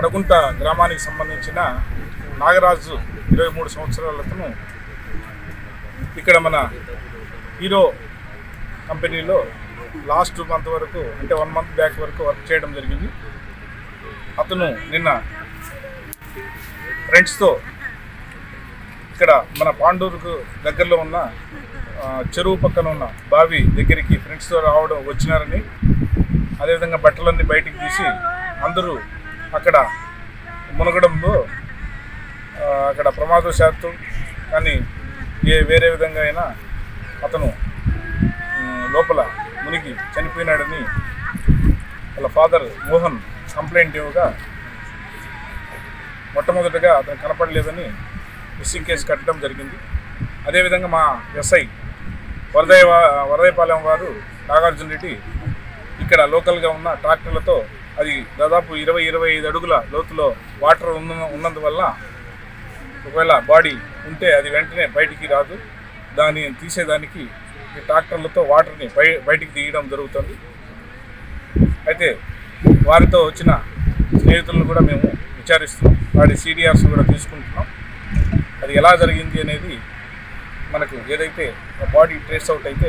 వడగుంట గ్రామానికి సంబంధించిన నాగరాజు ఇరవై మూడు సంవత్సరాలతను ఇక్కడ మన హీరో కంపెనీలో లాస్ట్ మంత్ వరకు అంటే వన్ మంత్ బ్యాక్ వరకు వర్క్ చేయడం జరిగింది అతను నిన్న ఫ్రెండ్స్తో ఇక్కడ మన పాండూరుకు దగ్గరలో ఉన్న ఆ, చెరువు పక్కన ఉన్న బావి దగ్గరికి ఫ్రెండ్స్తో రావడం వచ్చినారని అదేవిధంగా బట్టలన్నీ బయటికి తీసి అందరూ అక్కడ మునగడంలో ఆ, అక్కడ ప్రమాదవశాత్తు కానీ ఏ వేరే విధంగా అయినా అతను ఉమ్, లోపల మునిగి చనిపోయినాడని వాళ్ళ ఫాదర్ మోహన్ కంప్లైంట్ ఇవ్వగా మొట్టమొదటగా అతను కనపడలేదని మిస్సింగ్ కేసు కట్టడం జరిగింది అదేవిధంగా మా ఎస్ఐ వరదయ వరదయపాలెం వారు నాగార్జున రెడ్డి ఇక్కడ లోకల్గా ఉన్న ట్రాక్టర్లతో అది దాదాపు ఇరవై ఇరవై ఐదు అడుగుల లోతులో వాటర్ ఉన్న ఉన్నందువల్ల ఒకవేళ బాడీ ఉంటే అది వెంటనే బయటికి రాదు దాన్ని తీసేదానికి ఈ ట్రాక్టర్లతో వాటర్ని బయ బయటికి తీయడం జరుగుతుంది అయితే వారితో వచ్చిన స్నేహితులను కూడా మేము విచారిస్తున్నాం వాడి సీడీఆర్స్ కూడా తీసుకుంటున్నాం అది ఎలా జరిగింది అనేది మనకు ఏదైతే బాడీ ట్రేస్ అవుట్ అయితే